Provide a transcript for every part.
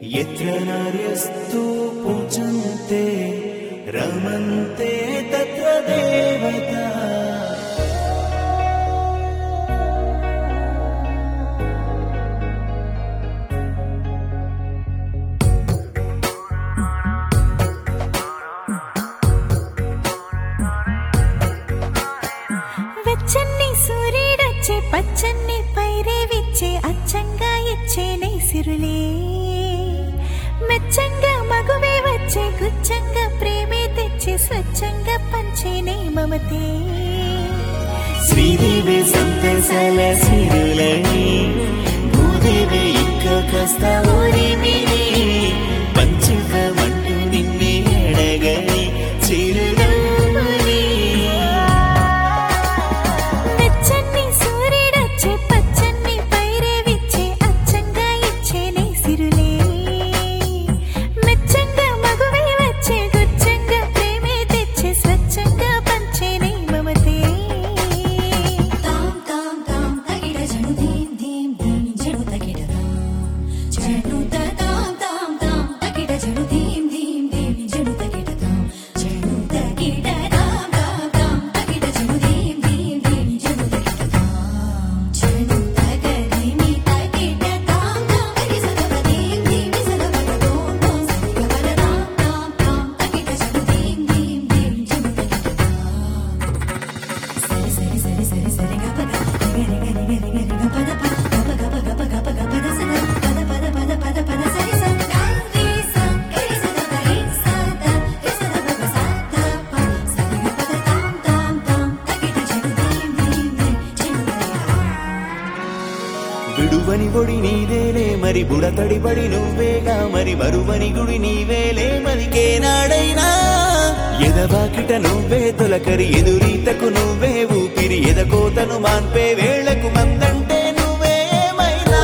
यत्र नार्यस्तु पूजन्ते रमन्ते तत्र देवता వెచ్చన్ని సూర్యుడొచ్చే పచ్చన్ని పైరేవిచ్చే అచ్చంగా ఇచ్చే సిరులే మెచ్చంగా మగువే వచ్చే గుచ్చంగా ప్రేమే తెచ్చే స్వచ్ఛంగా పంచేనే మమతే శ్రీదేవి సంతసల సిరులని భూదేవి ఇంకా కాస్త ఓడిమిని పంచమంటూ నిన్నే అడగని చిరునవ్వుని వెచ్చన్ని సూర్యుడొచ్చే పచ్చన్ని పైరేవిచ్చే అచ్చంగా ఇచ్చే సిరులే మెచ్చంగా మగువే వచ్చే గుచ్చంగా ప్రేమే తెచ్చే స్వచ్ఛంగా పంచేనే మమతే తాం తాం తాం తగిడ జను ధీం ధీం ధీం జను తగిడ జను తాం తాం తాం తగిడ జను ధీం ధీం ధీం జను తగిడ జను తగిడ తాం తాం తాం తగిడ జను ధీం ధీం ధీం జను తగిడ జను తగదిమి తగిడ తాం తాం తగి సదవ ధీం ధీం సదవ దోం దోం సరిగ పద తాం తాం తాం తగిడ జను ధీం ధీం ధీం జను తగిడ సరి సరి సరి సరి సరి గప గప గరి గరి గరి గరి గప గప గప గప గప గప గప ద సద పద పద పద పద పద సరి స గరి స గరి స ద గరి స ద రి స ద గ స ద ప సరి గ పద తాం తాం తాం తగిట జను దీం దీం దీం జను విడువని ఒడి నీదేలే మరి బుడతడి బడి నువ్వేగా మరి మరువని గుడి నీవేలే మరికేనాడైనా ఎదవాకిట నువ్వే తొలకరి ఎదురీతకు నువ్వే ఊపిరి ఎదకోతను మాన్పే వేళకు మందంటే నువ్వేమైనా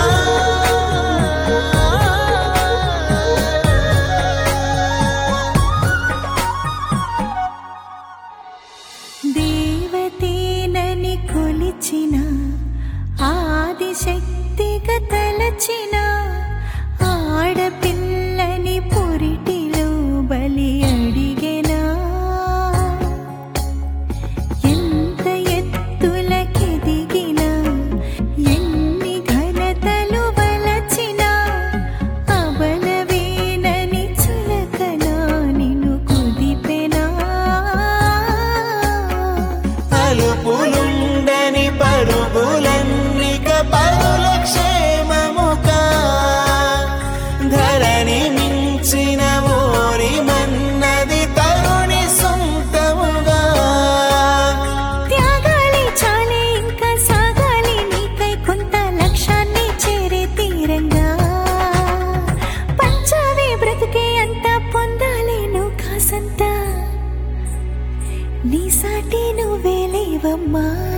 దేవతేనని కొలిచిన ఆదిశక్తిగా తలచిన ఆడపిల్లని పురిటిలో బలి అడిగెనా ఎంత ఎత్తులకెదిగినా ఎన్ని ఘనతలు వలచినా అబలవేనని చులకనా నిన్ను కుదిపెనా అలుపులుండని పరుగులన్నిక పరుల క్షేమముగా ధరణి మించిన ఓరి మన్నది తరుణి సొంతముగా త్యాగాలే చాలే ఇంకా సాగాలి నీకై కొంత లక్ష్యాన్ని చేరే తీరంగా పంచావే బ్రతుకే అంత పొందాలి నువ్వు కాసంత నీ సాటి నువ్వే లేవమ్మా